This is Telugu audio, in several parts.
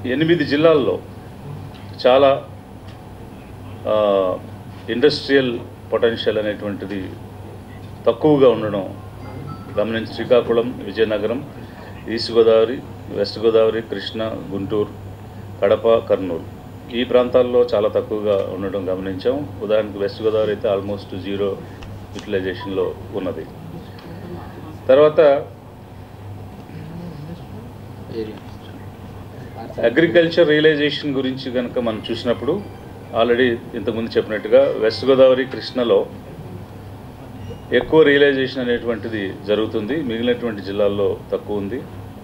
ఎనిమిది జిల్లాల్లో చాలా ఇండస్ట్రియల్ పొటెన్షియల్ అనేటువంటిది తక్కువగా ఉండడం గమనించి శ్రీకాకుళం విజయనగరం ఈస్ట్ గోదావరి వెస్ట్ గోదావరి కృష్ణ గుంటూరు కడప కర్నూలు ఈ ప్రాంతాల్లో చాలా తక్కువగా ఉండడం గమనించాం ఉదాహరణకు వెస్ట్ గోదావరి అయితే ఆల్మోస్ట్ జీరో యూటిలైజేషన్లో ఉన్నది తర్వాత అగ్రికల్చర్ రియలైజేషన్ గురించి కనుక మనం చూసినప్పుడు ఆల్రెడీ ఇంతకుముందు చెప్పినట్టుగా వెస్ట్ గోదావరి కృష్ణలో ఎక్కువ రియలైజేషన్ అనేటువంటిది జరుగుతుంది మిగిలినటువంటి జిల్లాల్లో తక్కువ ఉంది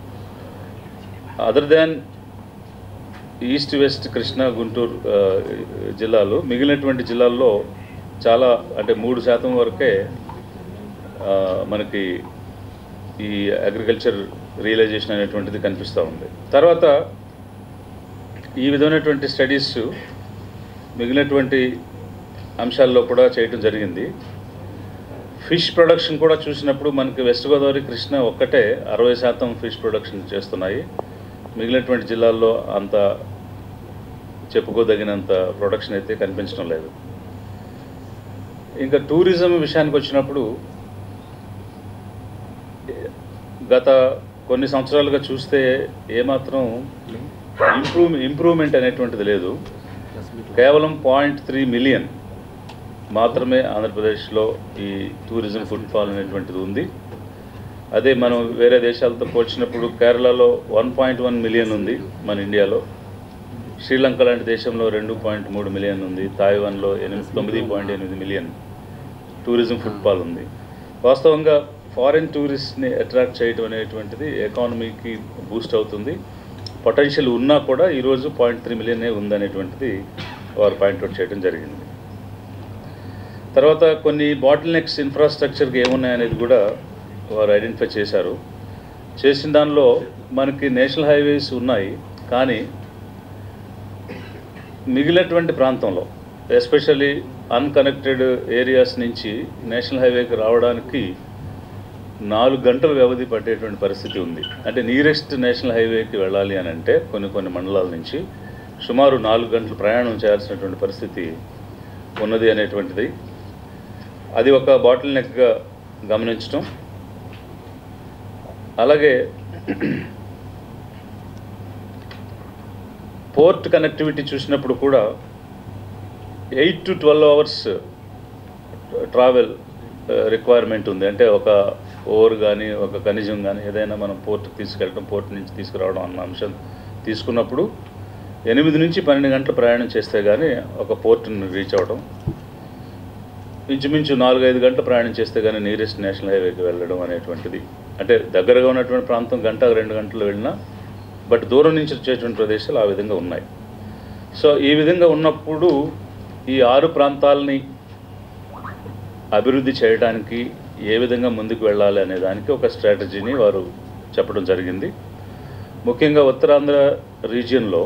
other than east west Krishna Guntur ఆ, జిల్లాలు మిగిలినటువంటి జిల్లాల్లో చాలా అంటే మూడు శాతం వరకే ఆ, మనకి ఈ అగ్రికల్చర్ రియలైజేషన్ అనేటువంటిది కనిపిస్తూ ఉంది తర్వాత ఈ విధమైనటువంటి స్టడీస్ మిగిలినటువంటి అంశాల్లో కూడా చేయటం జరిగింది ఫిష్ ప్రొడక్షన్ కూడా చూసినప్పుడు మనకి వెస్ట్ గోదావరి కృష్ణ ఒక్కటే అరవై శాతం ఫిష్ ప్రొడక్షన్ చేస్తున్నాయి మిగిలినటువంటి జిల్లాల్లో అంత చెప్పుకోదగినంత ప్రొడక్షన్ అయితే కనిపించడం లేదు ఇంకా టూరిజం విషయానికి వచ్చినప్పుడు గత కొన్ని సంవత్సరాలుగా చూస్తే ఏమాత్రం ఇంప్రూవ్ ఇంప్రూవ్మెంట్ అనేటువంటిది లేదు కేవలం పాయింట్ త్రీ మిలియన్ మాత్రమే ఆంధ్రప్రదేశ్లో ఈ టూరిజం ఫుట్ఫాల్ అనేటువంటిది ఉంది అదే మనం వేరే దేశాలతో పోల్చినప్పుడు కేరళలో వన్ పాయింట్ వన్ మిలియన్ ఉంది మన ఇండియాలో శ్రీలంక లాంటి దేశంలో రెండు పాయింట్ మూడు మిలియన్ ఉంది తాయివాన్లో ఎనిమిది తొమ్మిది పాయింట్ ఎనిమిది మిలియన్ టూరిజం ఫుట్ఫాల్ ఉంది వాస్తవంగా ఫారిన్ టూరిస్ట్ని అట్రాక్ట్ చేయడం అనేటువంటిది ఎకానమీకి బూస్ట్ అవుతుంది పొటెన్షియల్ ఉన్నా కూడా ఈరోజు పాయింట్ త్రీ మిలియనే ఉందనేటువంటిది వారు పాయింట్అవుట్ చేయడం జరిగింది తర్వాత కొన్ని బాటిల్ నెక్స్ ఇన్ఫ్రాస్ట్రక్చర్కి ఏమున్నాయనేది కూడా వారు ఐడెంటిఫై చేశారు చేసిన దానిలో మనకి నేషనల్ హైవేస్ ఉన్నాయి కానీ మిగిలినటువంటి ప్రాంతంలో ఎస్పెషల్లీ అన్కనెక్టెడ్ ఏరియాస్ నుంచి నేషనల్ హైవేకి రావడానికి నాలుగు గంటల వ్యవధి పట్టేటువంటి పరిస్థితి ఉంది అంటే నియరెస్ట్ నేషనల్ హైవేకి వెళ్ళాలి అని అంటే కొన్ని కొన్ని మండలాల నుంచి సుమారు నాలుగు గంటలు ప్రయాణం చేయాల్సినటువంటి పరిస్థితి ఉన్నది అనేటువంటిది అది ఒక బాటిల్ నెక్గా గమనించడం అలాగే పోర్ట్ కనెక్టివిటీ చూసినప్పుడు కూడా eight to twelve hours travel requirement ఉంది అంటే ఒక ఓవర్ కానీ ఒక ఖనిజం కానీ ఏదైనా మనం పోర్ట్కి తీసుకెళ్ళడం పోర్ట్ నుంచి తీసుకురావడం అన్న అంశం తీసుకున్నప్పుడు ఎనిమిది నుంచి పన్నెండు గంటలు ప్రయాణం చేస్తే కానీ ఒక పోర్ట్ని రీచ్ అవ్వడం ఇంచుమించు నాలుగైదు గంటలు ప్రయాణం చేస్తే కానీ నియరెస్ట్ నేషనల్ హైవేకి వెళ్ళడం అనేటువంటిది అంటే దగ్గరగా ఉన్నటువంటి ప్రాంతం గంట రెండు గంటలు వెళ్ళినా బట్ దూరం నుంచి వచ్చేటువంటి ప్రదేశాలు ఆ విధంగా ఉన్నాయి సో ఈ విధంగా ఉన్నప్పుడు ఈ ఆరు ప్రాంతాలని అభివృద్ధి చేయడానికి ఏ విధంగా ముందుకు వెళ్ళాలి అనే దానికి ఒక స్ట్రాటజీని వారు చెప్పడం జరిగింది ముఖ్యంగా ఉత్తరాంధ్ర రీజియన్లో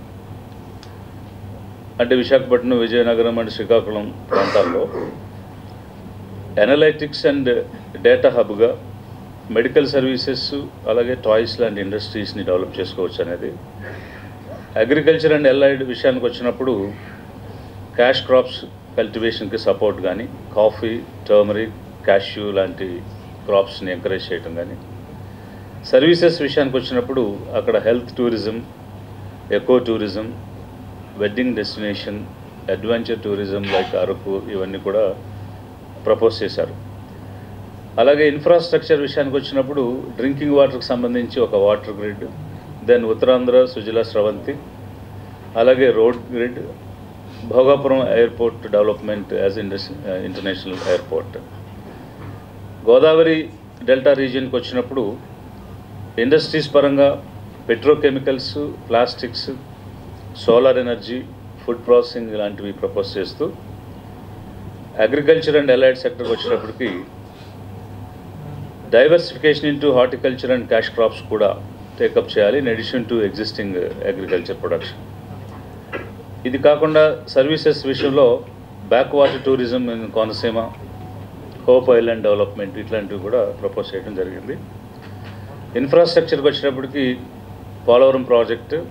అంటే విశాఖపట్నం విజయనగరం అండ్ శ్రీకాకుళం ప్రాంతాల్లో అనలైటిక్స్ అండ్ డేటా హబ్గా మెడికల్ సర్వీసెస్ అలాగే టాయ్స్ లాంటి ఇండస్ట్రీస్ని డెవలప్ చేసుకోవచ్చు అనేది అగ్రికల్చర్ అండ్ ఎల్ఐడ్ విషయానికి వచ్చినప్పుడు క్యాష్ క్రాప్స్ కల్టివేషన్కి సపోర్ట్ కానీ కాఫీ టర్మరిక్ క్యాష్యూ లాంటి క్రాప్స్ని ఎంకరేజ్ చేయటం కానీ సర్వీసెస్ విషయానికి వచ్చినప్పుడు అక్కడ health tourism eco tourism wedding destination adventure tourism like Araku ఇవన్నీ కూడా ప్రపోజ్ చేశారు అలాగే ఇన్ఫ్రాస్ట్రక్చర్ విషయానికి వచ్చినప్పుడు డ్రింకింగ్ వాటర్కి సంబంధించి ఒక water grid then Uttarandhra Sujala Sravanthi అలాగే road grid Bhogapuram airport development as Indus international airport Godavari delta రీజియన్కి వచ్చినప్పుడు ఇండస్ట్రీస్ పరంగా petrochemicals plastics solar energy food processing ఇలాంటివి ప్రపోజ్ చేస్తూ అగ్రికల్చర్ అండ్ అలైడ్ సెక్టర్కి వచ్చినప్పటికీ diversification into horticulture and cash crops కూడా టేకప్ చేయాలి in addition to existing agriculture production ఇది కాకుండా సర్వీసెస్ విషయంలో back water tourism in Konaseema hope island development ఇట్లాంటివి కూడా ప్రపోజ్ చేయడం జరిగింది ఇన్ఫ్రాస్ట్రక్చర్కి వచ్చినప్పటికీ Polavaram project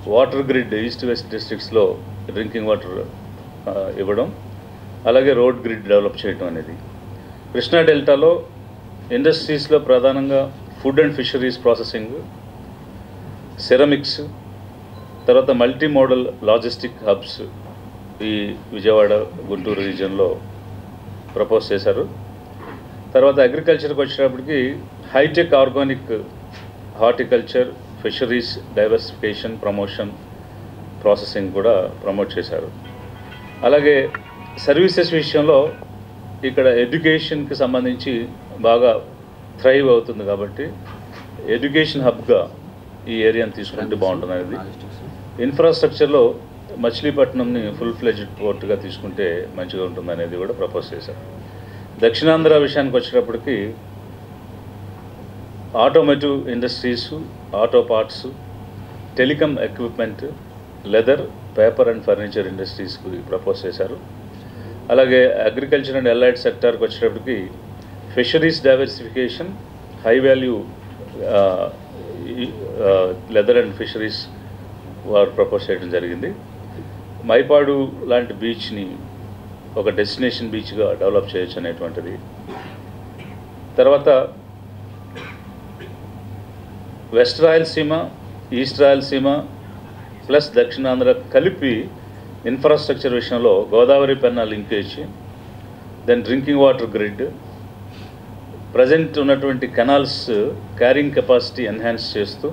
water grid east west డిస్ట్రిక్ట్స్లో డ్రింకింగ్ వాటర్ ఇవ్వడం అలాగే రోడ్ గ్రిడ్ డెవలప్ చేయడం అనేది కృష్ణా డెల్టాలో ఇండస్ట్రీస్లో ప్రధానంగా food and fisheries processing ceramics తర్వాత మల్టీ మోడల్ లాజిస్టిక్ హబ్స్ ఈ విజయవాడ గుంటూరు రీజియన్లో ప్రపోజ్ చేశారు తర్వాత అగ్రికల్చర్కి వచ్చేటప్పటికి hitech organic horticulture fisheries diversification promotion processing కూడా ప్రమోట్ చేశారు అలాగే సర్వీసెస్ విషయంలో ఇక్కడ ఎడ్యుకేషన్కి సంబంధించి బాగా థ్రైవ్ అవుతుంది కాబట్టి ఎడ్యుకేషన్ హబ్గా ఈ ఏరియాని తీసుకుంటే బాగుంటుంది అనేది ఇన్ఫ్రాస్ట్రక్చర్లో మచిలీపట్నంని ఫుల్ ఫ్లెజ్డ్ పోర్ట్గా తీసుకుంటే మంచిగా ఉంటుంది అనేది కూడా ప్రపోజ్ చేశారు దక్షిణాంధ్ర విషయానికి వచ్చేటప్పటికి automotive industries auto parts telecom equipment leather paper and furniture ఇండస్ట్రీస్కి ప్రపోజ్ చేశారు అలాగే అగ్రికల్చర్ అండ్ ఎలైడ్ సెక్టార్కి వచ్చేటప్పటికి fisheries diversification high value leather and fisheries వారు ప్రపోజ్ చేయడం జరిగింది మైపాడు లాంటి బీచ్ని ఒక డెస్టినేషన్ బీచ్గా డెవలప్ చేయొచ్చు అనేటువంటిది తర్వాత west Rayalaseema east Rayalaseema plus Dakshinandhra కలిపి ఇన్ఫ్రాస్ట్రక్చర్ విషయంలో Godavari Penna linkage then drinking water grid present ఉన్నటువంటి కెనాల్స్ క్యారింగ్ కెపాసిటీ ఎన్హాన్స్ చేస్తూ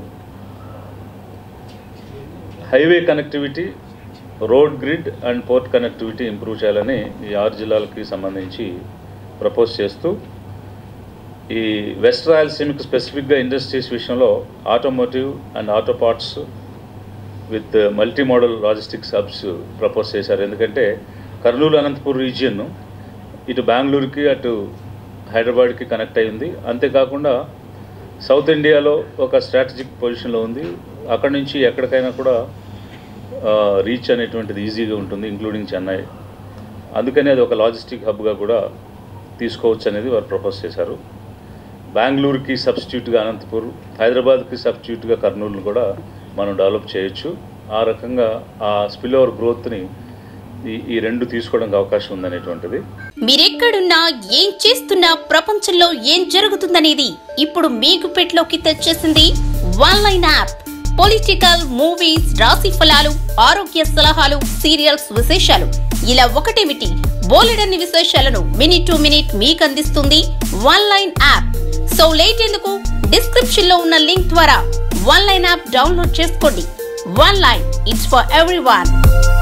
highway connectivity road grid and port connectivity improve చేయాలని ఈ ఆరు జిల్లాలకి సంబంధించి ప్రపోజ్ చేస్తూ ఈ వెస్ట్ రాయలసీమకి స్పెసిఫిక్గా ఇండస్ట్రీస్ విషయంలో automotive and auto parts with multi modal logistics hubs propose చేశారు ఎందుకంటే కర్నూలు అనంతపూర్ రీజియన్ ఇటు బెంగళూరుకి అటు హైదరాబాద్కి కనెక్ట్ అయింది అంతేకాకుండా సౌత్ ఇండియాలో ఒక స్ట్రాటజిక్ పొజిషన్లో ఉంది అక్కడి నుంచి ఎక్కడికైనా కూడా రీచ్ అనేటువంటిది ఈజీగా ఉంటుంది ఇంక్లూడింగ్ చెన్నై అందుకని అది ఒక లాజిస్టిక్ హబ్గా కూడా తీసుకోవచ్చు అనేది వారు ప్రపోజ్ చేశారు బెంగళూరుకి సబ్స్టిట్యూట్గా అనంతపూర్ హైదరాబాద్కి సబ్స్టిట్యూట్గా కర్నూలు కూడా మనం డెవలప్ చేయొచ్చు ఆ రకంగా ఆ స్పిల్ ఓవర్ గ్రోత్ని ఈ ఈ రెండు తీసుకోవడానికి అవకాశం ఉందనేటువంటిది మీరెక్కడున్నా ఏం చేస్తున్నా ప్రపంచంలో ఏం జరుగుతుందనేది ఇప్పుడు మీ గుప్పెట్లోకి తెచ్చేసింది one line app political movies రాశి ఫలాలు ఆరోగ్య సలహాలు సీరియల్స్ విశేషాలు ఇలా ఒకటేమిటి బోలెడన్ని విశేషాలను మినిట్ టు మినిట్ మీకు అందిస్తుంది one line app so late ఎందుకు డిస్క్రిప్షన్ లో ఉన్న లింక్ ద్వారా వన్ లైన్ యాప్ డౌన్లోడ్ చేసుకోండి one line it's for every